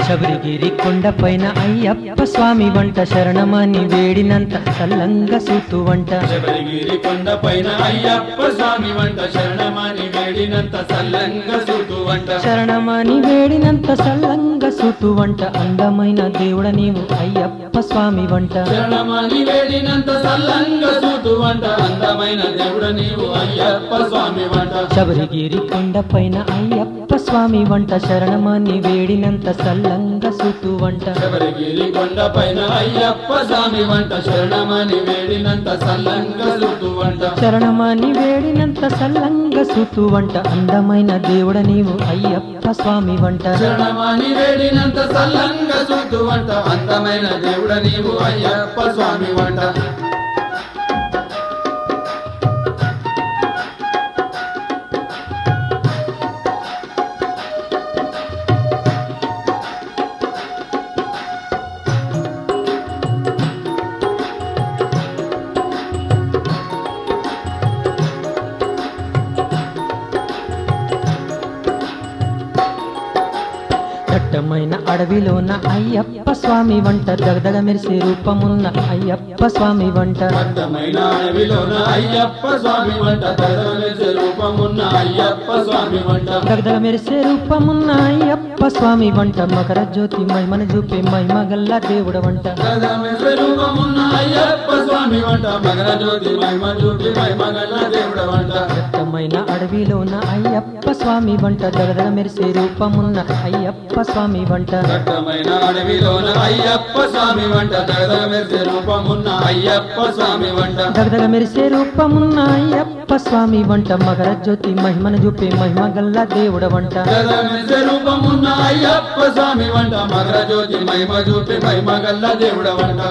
శబరిగిరి కొండపైన అయ్యప్ప స్వామి వంట శరణమని వేడినంత సల్లంగా సూతు వంట శబరిగిరి కొండ పైన అయ్యప్ప స్వామి వంట శరణమని వేడినంత సల్లంగా సూతు వంట శరణమని వేడినంత సల్లంగా సూతు వంట అందమైన దేవుడ నీవు అయ్యప్ప స్వామి వంట శరణమని వేడినంత సల్లంగా సూతు వంట అందమైన దేవుడ నీవు అయ్యప్ప స్వామి వంట శబరిగిరి కొండపైన అయ్యప్ప స్వామి వంట శరణమని వేడినంత సల్లంగా సూతు వంట శబరిగిరి కొండ పైన అయ్యప్ప స్వామి వంట శరణమని వేడినంత సల్లంగా సూతు వంట శరణమని వేడినంత సల్లంగా సూతు వంట అందమైన దేవుడ నీవు అయ్యప్ప స్వామి వంట శరణమని వేడినంత సల్లంగా సూతు వంట అందమైన దేవుడ నీవు అయ్యప్ప స్వామి వంట దట్టమైన అడవిలోన అయ్యప్ప స్వామి వంట దగదగ మెరిసే రూపమున్న అయ్యప్ప స్వామి వంట అర్థమైన అడవిలోన అయ్యప్ప స్వామి వంట తరగమెచ్చే రూపమున్న అయ్యప్ప స్వామి వంట దగదగ మెరిసే రూపమున్న అయ్యప్ప స్వామి వంట మకర జ్యోతి మహిమను చూపే మహిమ గల్ల దేవుడ వంట తరగమెచ్చే రూపమున్న అయ్యప్ప స్వామి వంట మగర జ్యోతి మహిమ చూపి మహిమ గల్ల దేవుడ వంట దట్టమైన అడవిలోన అయ్యప్ప స్వామి వంట దగదగ మెరిసే రూపమున్న అయ్యప్ప స్వామి వంట దట్టమైన అడవిలోన అయ్యప్ప స్వామి వంట తరగమెచ్చే రూపమున్న అయ్యప్ప స్వామి వంట దగదగ మెరిసే రూపమున్న అయ్యప్ప స్వామి వంట మకర జ్యోతి మహిమను చూపే మహిమ గల్ల దేవుడ వంట తరగమెచ్చే రూపమున్న అయ్యప్ప స్వామి వంట మగర జ్యోతి మహిమ చూపి మహిమ గల్ల దేవుడ వంట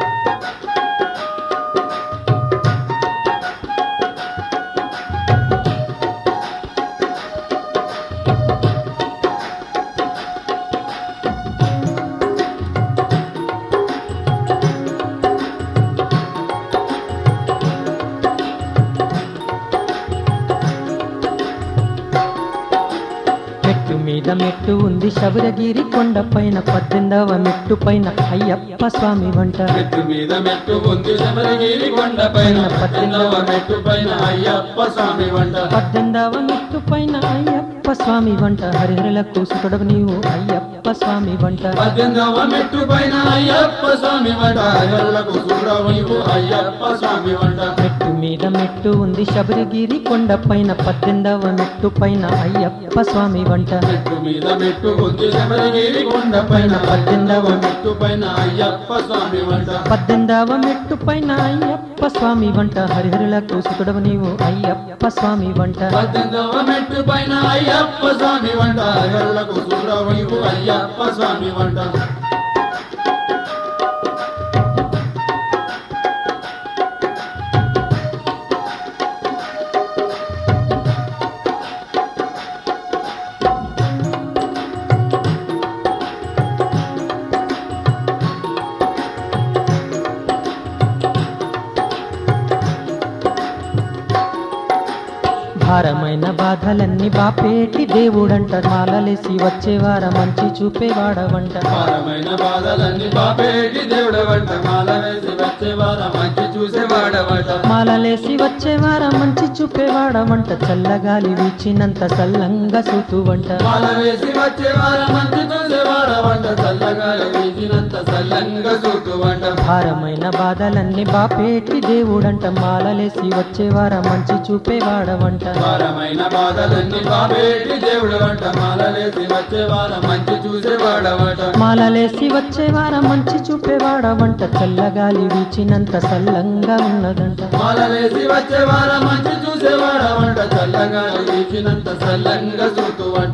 మెట్టు మీద మెట్టు ఉంది శబరగిరి కొండ పైన పద్దెనిమిదవ మెట్టు పైన అయ్యప్ప స్వామి వంట మెట్టు మీద మెట్టు ఉంది శబరిగిరి కొండ పైన పద్దెనిమిదవ మెట్టు పైన అయ్యప్ప స్వామి వంట పద్దెనిమిదవ మెట్టు పైన అయ్యప్ప స్వామి వంట హరిహరులకు సుతుడవు నీవు అయ్యప్ప స్వామి వంట పద్దెనిమిదవ మెట్టు పైన అయ్యప్ప స్వామి వంట అయ్యలకు సూరవు నీవు అయ్యప్ప స్వామి వంట మెట్టు మీద మెట్టు ఉంది శబరిగిరి కొండ పైన పద్దెనిమిదవ మెట్టు పైన అయ్యప్ప స్వామి వంట మెట్టు మీద మెట్టు ఉంది శబరిగిరి కొండ పైన పద్దెనిమిదవ మెట్టు పైన అయ్యప్ప స్వామి వంట పద్దెనిమిదవ మెట్టు పైన అయ్యప్ప స్వామి వంట హరిహరులకు సుతుడవు నీవు అయ్యప్ప స్వామి వంట పద్దెనిమిదవ మెట్టు పైన అయ్యప్ప స్వామి వంట అయ్యలకు సూరవు నీవు అయ్యప్ప స్వామి వంట భారమైన బాధలన్నీ బాపేటి దేవుడంట మాలలేసి వచ్చేవార మంచి చూపేవాడవంట భారమైన బాధలన్నీ బాపేటి దేవుడ వంట మాల వేసి వచ్చేవార మంచి చూసేవాడవంట మాలలేసి వచ్చేవార మంచి చూపేవాడవంట చల్లగాలి వీచినంత సల్లంగా సూతువంట మాల వేసి వచ్చేవార మంచి చూసేవాడవంట చల్లగా వీసినంత సల్లంగా చూతువంట భారమైన బాధలన్నీ బాపేటి దేవుడంట మాలలేసి వచ్చేవార మంచి చూపేవాడవంట భారమైన బాధలన్నీ బాపేటి దేవుడు వంట మాల వేసి వచ్చేవార మంచి చూసేవాడవంట మాలలేసి వచ్చేవార మంచి చూపేవాడవంట చల్లగాలి వీచినంత సల్లంగా ఉన్నదంట మాల వేసి వచ్చేవార మంచి చూసేవాడవంట చల్లగా వీసినంత సల్లంగా చూతువంట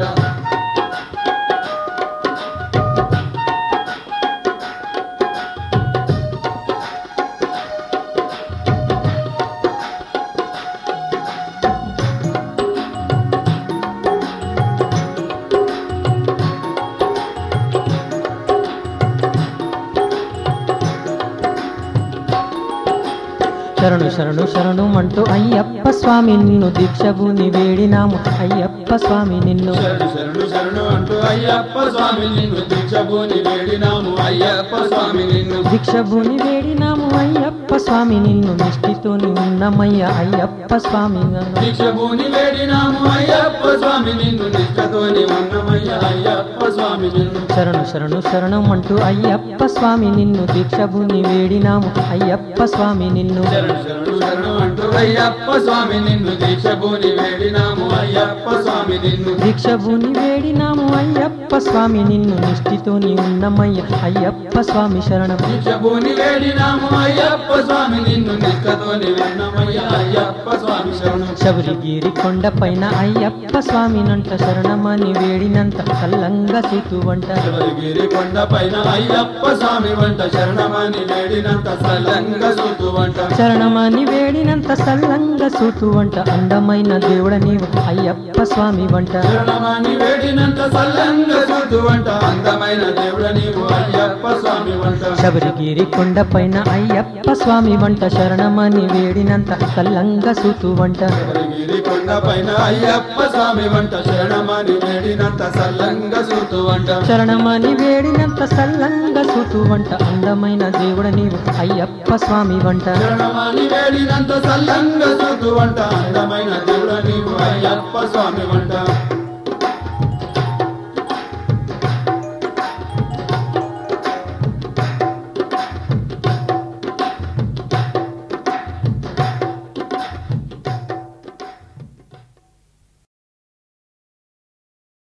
శరణు శరణు శరణు అంటూ అయ్యప్ప స్వామి నిన్ను దీక్షభూని వేడినాము అయ్యప్ప స్వామి నిన్ను శరణు శరణు శరణు అంటూ అయ్యప్ప స్వామి నిన్ను దీక్షభూని వేడినాము అయ్యప్ప స్వామి నిన్ను దీక్షభూని వేడినాము అయ్యప్ప స్వామి నిన్ను నిష్ఠితోని ఉన్నమయ్య అయ్యప్ప స్వామి నన్ను. దీక్షభూని వేడినాము అయ్యప్ప స్వామి నిన్ను నిష్ఠతోని ఉన్నమయ్య అయ్యప్ప స్వామి నిన్ను శరణు శరణు శరణం అంటూ అయ్యప్ప స్వామి నిన్ను దీక్షభూని వేడినాము అయ్యప్ప స్వామి నిన్ను శరణు శరణు శరణు అంటూ అయ్యప్ప స్వామి నిన్ను దీక్షభూని వేడినాము అయ్యప్ప స్వామి నిన్ను దీక్షభూని వేడినాము అయ్యప్ప స్వామి నిన్ను నిష్ఠితోని ఉన్నమయ్య అయ్యప్ప స్వామి శరణం దీక్షభూని వేడినాము అయ్యప్ప స్వామి నిన్ను నిష్ఠతోని ఉన్నమయ్య అయ్యప్ప స్వామి శరణు శబరిగిరి కొండ పైన అయ్యప్ప స్వామి నంట శరణమని వేడినంత కల్లంగా వంట శబరిగిరి కొండ పైన అయ్యప్ప స్వామి వంట శరణమని వేడినంత సల్లంగా సూతు వంట శరణమని వేడినంత సల్లంగా వంట అందమైన దేవుడ నీవు అయ్యప్ప స్వామి వంట శరణమని వేడినంత సల్లంగా సూతు వంట అందమైన దేవుడ నీవు అయ్యప్ప స్వామి వంట శబరిగిరి కొండ పైన అయ్యప్ప స్వామి వంట శరణమని వేడినంత కల్లంగా వంట శబరిగిరి కొండ పైన అయ్యప్ప స్వామి వంట శరణమని వేడినంత సల్లంగా సూతు వంట శరణమని వేడినంత సల్లంగా వంట అందమైన దేవుడ నీవు అయ్యప్ప స్వామి వంట శరణమని వేడినంత సల్లంగా సూతు వంట అందమైన దేవుడ నీవు అయ్యప్ప స్వామి వంట